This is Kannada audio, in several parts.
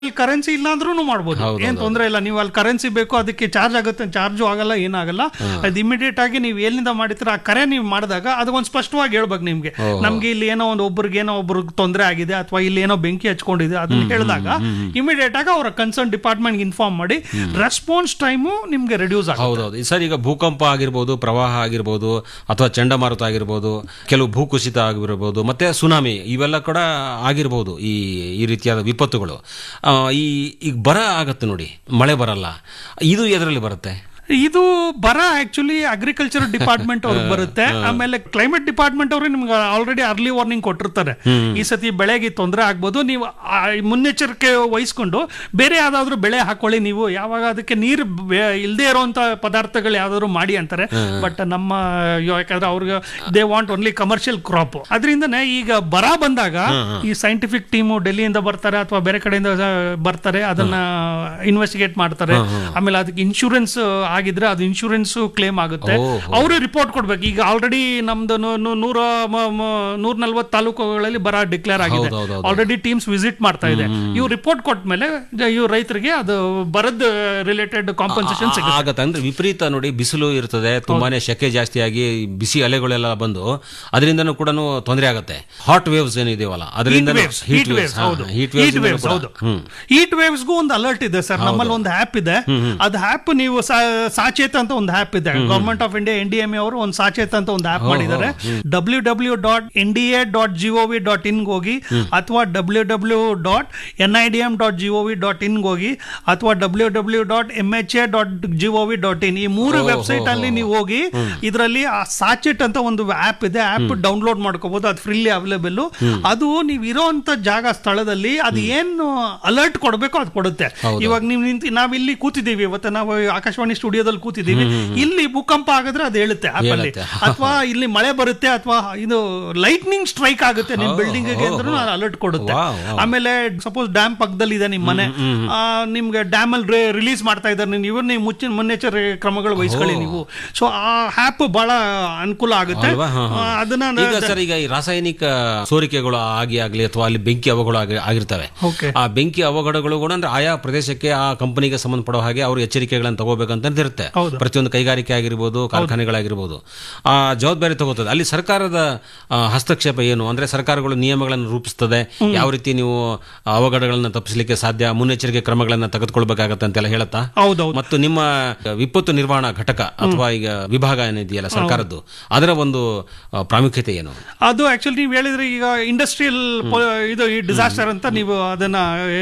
ಕರೆನ್ಸಿ ಇಲ್ಲ ಅಂದ್ರೂ ಮಾಡ್ಬೋದು ಏನ್ ತೊಂದರೆ ಇಲ್ಲ ನೀವು ಅಲ್ಲಿ ಕರೆನ್ಸಿ ಬೇಕು ಅದಕ್ಕೆ ಚಾರ್ಜ್ ಆಗುತ್ತೆ ಚಾರ್ಜು ಆಗಲ್ಲ ಏನಾಗಲ್ಲ ಅದು ಇಮಿಡಿಯೇಟ್ ಆಗಿ ನೀವು ಎಲ್ಲಿಂದ ಮಾಡಿರ್ತೀರ ಆ ಕರೆ ನೀವು ಮಾಡಿದಾಗ ಅದು ಒಂದು ಸ್ಪಷ್ಟವಾಗಿ ಹೇಳ್ಬೇಕು ನಿಮ್ಗೆ ನಮ್ಗೆ ಇಲ್ಲಿ ಏನೋ ಒಂದು ಒಬ್ರಿಗೆ ಏನೋ ಒಬ್ರಿಗೆ ತೊಂದರೆ ಆಗಿದೆ ಅಥವಾ ಇಲ್ಲಿ ಏನೋ ಬೆಂಕಿ ಹಚ್ಕೊಂಡಿದೆ ಅದನ್ನ ಹೇಳಿದಾಗ ಇಮಿಡಿಯೇಟ್ ಆಗಿ ಅವರ ಕನ್ಸರ್ನ್ ಡಿಪಾರ್ಟ್ಮೆಂಟ್ ಇನ್ಫಾರ್ಮ್ ಮಾಡಿ ರೆಸ್ಪಾನ್ಸ್ ಟೈಮು ನಿಮ್ಗೆ ರೆಡ್ಯೂಸ್ ಆಗುತ್ತೆ ಹೌದೌದು ಸರ್ ಈಗ ಭೂಕಂಪ ಆಗಿರ್ಬೋದು ಪ್ರವಾಹ ಆಗಿರ್ಬೋದು ಅಥವಾ ಚಂಡಮಾರುತ ಆಗಿರ್ಬೋದು ಕೆಲವು ಭೂಕುಸಿತ ಆಗಿರ್ಬೋದು ಮತ್ತೆ ಸುನಾಮಿ ಇವೆಲ್ಲ ಕೂಡ ಆಗಿರ್ಬೋದು ಈ ಈ ರೀತಿಯಾದ ವಿಪತ್ತುಗಳು ಆ, ಈ ಈಗ ಬರ ಆಗತ್ತೆ ನೋಡಿ ಮಳೆ ಬರಲ್ಲ ಇದು ಎದರಲ್ಲಿ ಬರುತ್ತೆ ಇದು ಬರ ಆಕ್ಚುಲಿ ಅಗ್ರಿಕಲ್ಚರ್ ಡಿಪಾರ್ಟ್ಮೆಂಟ್ ಅವ್ರಿಗೆ ಬರುತ್ತೆ ಆಮೇಲೆ ಕ್ಲೈಮೇಟ್ ಡಿಪಾರ್ಟ್ಮೆಂಟ್ ಅವರು ನಿಮ್ಗೆ ಆಲ್ರೆಡಿ ಅರ್ಲಿ ವಾರ್ನಿಂಗ್ ಕೊಟ್ಟಿರ್ತಾರೆ ಈ ಸತಿ ಬೆಳೆಗೆ ತೊಂದರೆ ಆಗ್ಬೋದು ನೀವು ಆ ಮುನ್ನೆಚ್ಚರಿಕೆ ವಹಿಸ್ಕೊಂಡು ಬೇರೆ ಯಾವ್ದಾದ್ರು ಬೆಳೆ ಹಾಕೊಳ್ಳಿ ನೀವು ಯಾವಾಗ ಅದಕ್ಕೆ ನೀರು ಇಲ್ಲದೆ ಇರುವಂತ ಪದಾರ್ಥಗಳು ಯಾವ್ದಾದ್ರು ಮಾಡಿ ಅಂತಾರೆ ಬಟ್ ನಮ್ಮ ಯಾಕಂದ್ರೆ ಅವ್ರಿಗೆ they want only commercial crop ಅದರಿಂದನೇ ಈಗ ಬರ ಬಂದಾಗ ಈ ಸೈಂಟಿಫಿಕ್ ಟೀಮು ಡೆಲ್ಲಿಯಿಂದ ಬರ್ತಾರೆ ಅಥವಾ ಬೇರೆ ಕಡೆಯಿಂದ ಬರ್ತಾರೆ ಅದನ್ನ ಇನ್ವೆಸ್ಟಿಗೇಟ್ ಮಾಡ್ತಾರೆ ಆಮೇಲೆ ಅದಕ್ಕೆ ಇನ್ಶೂರೆನ್ಸ್ ಆಗಿದ್ರೆ ಅದು ಇನ್ಶೂರೆನ್ಸ್ ಕ್ಲೇಮ್ ಆಗುತ್ತೆ ಅವರು ರಿಪೋರ್ಟ್ ಕೊಡ್ಬೇಕು ಈಗ ಆಲ್ರೆಡಿ ನಮ್ದು ನೂ- ನೂ- ನೂರ ಮ- ಮ- ನೂರ ನಲ್ವತ್ತು ತಾಲೂಕುಗಳಲ್ಲಿ ಬರ ಡಿಕ್ಲೇರ್ ಆಗಿದೆ ಹೌದು, ಹೌದು, ಹೌದು. ಆಲ್ರೆಡಿ ಟೀಮ್ಸ್ ವಿಸಿಟ್ ಮಾಡ್ತಾ ಇದೆ ಇವ್ರು ರಿಪೋರ್ಟ್ ಕೊಟ್ಟ ಮೇಲೆ ಇವ್ರು ರೈತರಿಗೆ ಅದು ಬರದ ರಿಲೇಟೆಡ್ ಕಾಂಪನ್ಸೇಷನ್ ಸಿಗುತ್ತೆ ಆಗತ್ತೆ ಅಂದ್ರೆ ವಿಪರೀತ ನೋಡಿ ಬಿಸಿಲು ಇರ್ತದೆ ತುಂಬಾನೇ ಶೆಕೆ ಜಾಸ್ತಿಯಾಗಿ ಬಿಸಿ ಅಲೆಗಳೆಲ್ಲ ಬಂದು ಅದರಿಂದನೂ ಕೂಡ ತೊಂದರೆ ಆಗತ್ತೆ ಹಾಟ್ ವೇವ್ಸ್ ಏನಿದೆಯಲ್ಲ ಅದರಿಂದ ಹೀಟ್ ವೇವ್ಸ್ ಹೌದು ಹೀಟ್ ವೇವ್ಸ್ ಹೌದು ಹೀಟ್ ವೇವ್ಸ್ಗೂ ಒಂದು ಅಲರ್ಟ್ ಇದೆ ಸರ್ ನಮ್ಮಲ್ಲಿ ಒಂದು ಆಪ್ ಇದೆ ಅದು ಆಪ್ ನೀವು ಸಾ- ಸಾಚೇತ್ ಅಂತ ಒಂದು ಆಪ್ ಇದೆ government of India N D M ಅವರು ಒಂದು ಸಾಚೇತ್ ಅಂತ ಒಂದು ಆಪ್ ಮಾಡಿದ್ದಾರೆ W W dot N D A dot G O V dot in ಹೋಗಿ ಅಥವಾ W W dot N I D M dot G O V dot in ಹೋಗಿ ಅಥವಾ W W dot M H A dot G O V dot in ಈ ಮೂರು ವೆಬ್ಸೈಟ್ ಅಲ್ಲಿ ನೀವು ಹೋಗಿ ಇದರಲ್ಲಿ ಆ ಸಾಚೆಟ್ ಅಂತ ಒಂದು ಆಪ್ ಇದೆ ಆಪ್ ಡೌನ್ಲೋಡ್ ಮಾಡ್ಕೋಬಹುದು ಅದು ಫ್ರೀಲಿ ಅವೈಲೇಬಲ್ ಅದು ನೀವು ಇರೋಂತ ಜಾಗ ಸ್ಥಳದಲ್ಲಿ ಅದು ಏನು ಅಲರ್ಟ್ ಕೊಡಬೇಕು ಅದು ಕೊಡುತ್ತೆ ಇವಾಗ ನೀವು ನಿಂತು ನಾವ್ ಇಲ್ಲಿ ಕೂತಿದ್ದೀವಿ ಇವತ್ತು ನಾವು ಆಕಾಶವಾಣಿ ಸ್ಟುಡಿಯೋದಲ್ಲಿ ಕೂತಿದ್ದೀವಿ ಇಲ್ಲಿ ಭೂಕಂಪ ಆಗಿದ್ರೆ ಅದು ಹೇಳುತ್ತೆ ಆಪ್ ಅಲ್ಲಿ ಹೇಳುತ್ತೆ. ಅಥವಾ ಇಲ್ಲಿ ಮಳೆ ಬರುತ್ತೆ ಅಥವಾ ಇದು ಲೈಟ್ನಿಂಗ್ ಸ್ಟ್ರೈಕ್ ಆಗುತ್ತೆ ನಿಮ್ ಬಿಲ್ಡಿಂಗ್ ಅಂದ್ರೆ ಅಲರ್ಟ್ ಕೊಡುತ್ತೆ ವಾವ್, ವಾವ್. ಆಮೇಲೆ ಸಪೋಸ್ ಡ್ಯಾಮ್ ಪಕ್ಕದಲ್ಲಿ ಇದೆ ನಿಮ್ಮ ಮನೆ ಆ, ನಿಮ್ಗೆ ಡ್ಯಾಮ್ ಅಲ್ಲಿ ರಿಲೀಸ್ ಮಾಡ್ತಾ ಇದ್ದಾರೆ ನೀವು ನೀವು ಮುಚ್ಚಿನ ಮುನ್ನೆಚ್ಚರಿಕೆ ಕ್ರಮಗಳು ವಹಿಸ್ಕೊಳ್ಳಿ ನೀವು ಸೊ ಆ ಆ್ಯಪ್ ಬಹಳ ಅನುಕೂಲ ಆಗುತ್ತೆ ಅಲ್ವಾ? ಹಾ, ಹಾ. ಆ, ಅದನ್ನ ಈಗ ಸರ್ ಈಗ ಈ ರಾಸಾಯನಿಕ ಸೋರಿಕೆಗಳು ಆಗಿ ಆಗ್ಲಿ ಅಥವಾ ಅಲ್ಲಿ ಬೆಂಕಿ ಅವಘಡ ಆಗಿ- ಆಗಿರ್ತವೆ ಓಕೆ ಆ ಬೆಂಕಿ ಅವಘಡಗಳು ಕೂಡ ಅಂದ್ರೆ ಆಯಾ ಪ್ರದೇಶಕ್ಕೆ ಆ ಕಂಪನಿಗೆ ಸಂಬಂಧಪಡೋ ಹಾಗೆ ಅವರು ಎಚ್ಚರಿಕೆಗಳನ್ನು ತಗೋಬೇಕಂತ ಇರುತ್ತೆ ಹೌದು. ಪ್ರತಿಯೊಂದು ಕೈಗಾರಿಕೆ ಆಗಿರ್ಬೋದು ಕಾರ್ಖಾನೆಗಳಾಗಿರ್ಬೋದು ಆ ಜವಾಬ್ದಾರಿ ತಗೋತದೆ ಅಲ್ಲಿ ಸರ್ಕಾರದ ಆ, ಹಸ್ತಕ್ಷೇಪ ಏನು ಅಂದ್ರೆ ಸರ್ಕಾರಗಳು ನಿಯಮಗಳನ್ನು ರೂಪಿಸ್ತದೆ ಯಾವ ರೀತಿ ನೀವು ಅವಘಡಗಳನ್ನ ತಪ್ಪಿಸಲಿಕ್ಕೆ ಸಾಧ್ಯ ಮುನ್ನೆಚ್ಚರಿಕೆ ಕ್ರಮಗಳನ್ನ ತೆಗೆದುಕೊಳ್ಬೇಕಾಗತ್ತೆ ಅಂತೆಲ್ಲ ಹೇಳುತ್ತಾ ಹೌದೌದು ಮತ್ತು ನಿಮ್ಮ ವಿಪತ್ತು ನಿರ್ವಹಣಾ ಘಟಕ ಅಥವಾ ಈಗ ವಿಭಾಗ ಏನಿದೆಯಲ್ಲ ಸರ್ಕಾರದ್ದು ಅದರ ಒಂದು ಆ, ಪ್ರಾಮುಖ್ಯತೆ ಏನು ಅದು ಆಕ್ಚುಲಿ ನೀವು ಹೇಳಿದ್ರೆ ಈಗ ಇಂಡಸ್ಟ್ರಿಯಲ್ ಇದು ಈ ಡಿಸಾಸ್ಟರ್ ಅಂತ ನೀವು ಅದನ್ನ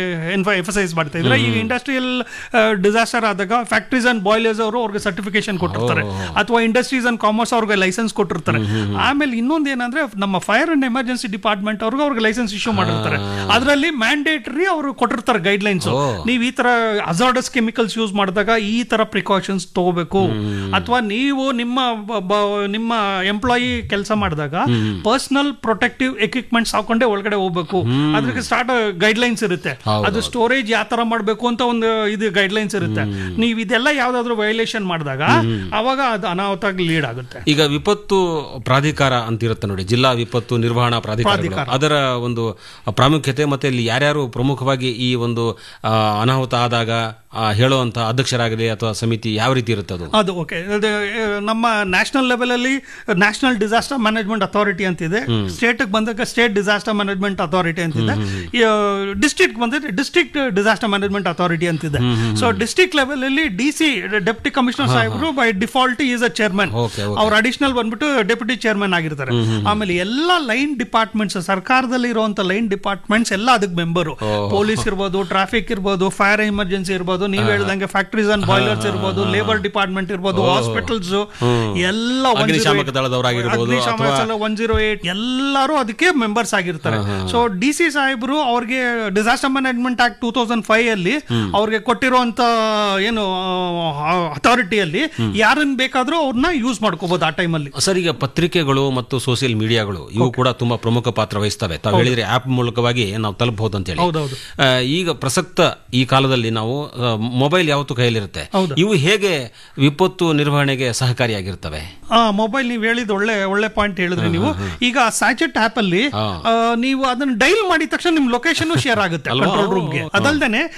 ಎಫಸೈಸ್ ಮಾಡ್ತಾ ಇದ್ರೆ ಈಗ ಇಂಡಸ್ಟ್ರಿಯಲ್ ಡಿಸಾಸ್ಟರ್ ಆದಾಗ ಫ್ಯಾಕ್ಟ್ರೀಸ್ ಅಂಡ್ ಬಾಯ್ಲರ್ಸ್ ಅವರು ಅವ್ರಿಗೆ ಸರ್ಟಿಫಿಕೇಶನ್ ಕೊಟ್ಟಿರ್ತಾರೆ ಅಥವಾ ಇಂಡಸ್ಟ್ರೀಸ್ ಅಂಡ್ ಕಾಮರ್ಸ್ ಅವ್ರಿಗೆ ಲೈಸೆನ್ಸ್ ಕೊಟ್ಟಿರ್ತಾರೆ ಆಮೇಲೆ ಇನ್ನೊಂದು ಏನಂದ್ರೆ ನಮ್ಮ ಫೈರ್ ಅಂಡ್ ಎಮರ್ಜೆನ್ಸಿ ಡಿಪಾರ್ಟ್ಮೆಂಟ್ ಅವ್ರಿಗೆ ಅವ್ರಿಗೆ ಲೈಸೆನ್ಸ್ ಇಶ್ಯೂ ಮಾಡಿರ್ತಾರೆ ಅದರಲ್ಲಿ ಮ್ಯಾಂಡೇಟರಿ ಅವರು ಕೊಟ್ಟಿರ್ತಾರೆ ಗೈಡ್ ಲೈನ್ಸ್ ನೀವು ಈ ತರ ಅಜಾರ್ಡಸ್ ಕೆಮಿಕಲ್ಸ್ ಯೂಸ್ ಮಾಡಿದಾಗ ಈ ತರ ಪ್ರಿಕಾಷನ್ಸ್ ತಗೋಬೇಕು ಅಥವಾ ನೀವು ನಿಮ್ಮ ಬ- ಬ- ನಿಮ್ಮ ಎಂಪ್ಲಾಯಿ ಕೆಲಸ ಮಾಡಿದಾಗ ಪರ್ಸನಲ್ ಪ್ರೊಟೆಕ್ಟಿವ್ ಎಕ್ವಿಪ್ಮೆಂಟ್ಸ್ ಹಾಕೊಂಡೇ ಒಳಗಡೆ ಹೋಗ್ಬೇಕು ಅದಕ್ಕೆ ಸ್ಟಾರ್ಟ್ ಗೈಡ್ ಲೈನ್ಸ್ ಇರುತ್ತೆ ಅದು ಸ್ಟೋರೇಜ್ ಯಾವ ತರ ಮಾಡಬೇಕು ಅಂತ ಒಂದು ಇದು ಗೈಡ್ ಲೈನ್ಸ್ ಇರುತ್ತೆ ನೀವು ಇದೆಲ್ಲ ಯಾವ್ದಾದ್ರು ವೈಲೇಷನ್ ಮಾಡಿದಾಗ ಅವಾಗ ಅದು ಅನಾಹುತ ಲೀಡ್ ಆಗುತ್ತೆ ಈಗ ವಿಪತ್ತು ಪ್ರಾಧಿಕಾರ ಅಂತ ಇರುತ್ತೆ ನೋಡಿ ಜಿಲ್ಲಾ ವಿಪತ್ತು ನಿರ್ವಹಣಾ ಪ್ರಾಧಿಕಾರ ಅದರ ಒಂದು ಪ್ರಾಮುಖ್ಯತೆ ಮತ್ತೆ ಇಲ್ಲಿ ಯಾರ್ಯಾರು ಪ್ರಮುಖವಾಗಿ ಈ ಒಂದು ಆ, ಅನಾಹುತ ಆದಾಗ ಆ, ಹೇಳುವಂತ ಅಧ್ಯಕ್ಷರಾಗಲಿ ಅಥವಾ ಸಮಿತಿ ಯಾವ ರೀತಿ ಇರುತ್ತೆ ಅದು ಅದು ಓಕೆ ನಮ್ಮ ನ್ಯಾಷನಲ್ ಲೆವೆಲ್ ಅಲ್ಲಿ ನ್ಯಾಷನಲ್ ಡಿಸಾಸ್ಟರ್ ಮ್ಯಾನೇಜ್ಮೆಂಟ್ ಅಥಾರಿಟಿ ಅಂತಿದೆ ಸ್ಟೇಟ್ ಬಂದಾಗ ಸ್ಟೇಟ್ ಡಿಸಾಸ್ಟರ್ ಮ್ಯಾನೇಜ್ಮೆಂಟ್ ಅಥಾರಿಟಿ ಅಂತಿದೆ ಡಿಸ್ಟ್ರಿಕ್ಟ್ ಬಂದ್ರೆ ಡಿಸ್ಟ್ರಿಕ್ಟ್ ಡಿಸಾಸ್ಟರ್ ಮ್ಯಾನೇಜ್ಮೆಂಟ್ ಅಥಾರಿಟಿ ಅಂತಿದೆ ಸೊ ಡಿಸ್ಟ್ರಿಕ್ಟ್ ಲೆವೆಲ್ ಅಲ್ಲಿ ಡಿ ಸಿ ಡೆಪ್ಟಿ ಕಮಿಷನರ್ ಸಾಹೇಬರು by default is a chairman Okay, okay. ಅವ್ರ ಅಡಿಷನಲ್ ಬಂದ್ಬಿಟ್ಟು ಡೆಪ್ಯೂಟಿ ಚೇರ್ಮನ್ ಆಗಿರ್ತಾರೆ ಆಮೇಲೆ ಎಲ್ಲ ಲೈನ್ ಡಿಪಾರ್ಟ್ಮೆಂಟ್ಸ್ ಸರ್ಕಾರದಲ್ಲಿ ಇರುವಂತ ಲೈನ್ ಡಿಪಾರ್ಟ್ಮೆಂಟ್ಸ್ ಎಲ್ಲ ಅದಕ್ಕೆ ಮೆಂಬರು ಪೊಲೀಸ್ ಇರ್ಬೋದು ಟ್ರಾಫಿಕ್ ಇರ್ಬೋದು ಫೈರ್ ಎಮರ್ಜೆನ್ಸಿ ಇರ್ಬೋದು ನೀವು ಹೇಳ್ದಂಗೆ ಫ್ಯಾಕ್ಟ್ರೀಸ್ ಅಂಡ್ ಬಾಯ್ಲರ್ಸ್ ಇರ್ಬೋದು ಲೇಬರ್ ಡಿಪಾರ್ಟ್ಮೆಂಟ್ ಇರ್ಬೋದು ಹಾಸ್ಪಿಟಲ್ಸ್ ಎಲ್ಲ ಅಗ್ನಿಶಾಮಕ ದಳದವರಾಗಿರ್ಬೋದು ಅಥವಾ ಒನ್ ಜೀರೋ ಏಟ್ ಎಲ್ಲರೂ ಅದಕ್ಕೆ ಮೆಂಬರ್ಸ್ ಆಗಿರ್ತಾರೆ ಸೊ ಡಿ ಸಿ ಸಾಹೇಬರು ಅವ್ರಿಗೆ disaster management act two thousand five ಅಲ್ಲಿ ಅವ್ರಿಗೆ ಕೊಟ್ಟಿರುವಂತ ಏನು ಅಥಾರಿಟಿಯಲ್ಲಿ ಯಾರನ್ನ ಬೇಕಾದ್ರೂ ಅವ್ರನ್ನ ಯೂಸ್ ಮಾಡ್ಕೋಬಹುದು ಆ ಟೈಮಲ್ಲಿ ಸರ್ ಈಗ ಪತ್ರಿಕೆಗಳು ಮತ್ತು ಸೋಷಿಯಲ್ ಮೀಡಿಯಾಗಳು ಇವು ಕೂಡ ತುಂಬಾ ಪ್ರಮುಖ ಪಾತ್ರ ವಹಿಸ್ತವೆ ತಾವು ಹೇಳಿದ್ರೆ ಆಪ್ ಮೂಲಕವಾಗಿ ನಾವು ತಲುಪಬಹುದು ಅಂತ ಹೇಳಿ ಹೌದೌದು ಆ, ಈಗ ಪ್ರಸಕ್ತ ಈ ಕಾಲದಲ್ಲಿ ನಾವು ಆ, ಮೊಬೈಲ್ ಯಾವತ್ತೂ ಕೈಯಲ್ಲಿರುತ್ತೆ ಹೌದು. ಇವು ಹೇಗೆ ವಿಪತ್ತು ನಿರ್ವಹಣೆಗೆ ಸಹಕಾರಿಯಾಗಿರ್ತವೆ ಆ ಮೊಬೈಲ್ ನೀವು ಹೇಳಿದ ಒಳ್ಳೆ ಒಳ್ಳೆ ಪಾಯಿಂಟ್ ಹೇಳಿದ್ರಿ ನೀವು ಈಗ ಸ್ಯಾಚೆಟ್ ಆಪ್ ಅಲ್ಲಿ ಹಾ. ಆ, ನೀವು ಅದನ್ನ ಡೈಲ್ ಮಾಡಿದ ತಕ್ಷಣ ನಿಮ್ ಲೊಕೇಶನ್ ಶೇರ್ ಆಗುತ್ತೆ ಅಲ್ವಾ? ಕಂಟ್ರೋಲ್ ರೂಮ್ಗೆ ಅದಲ್ದೇನೆ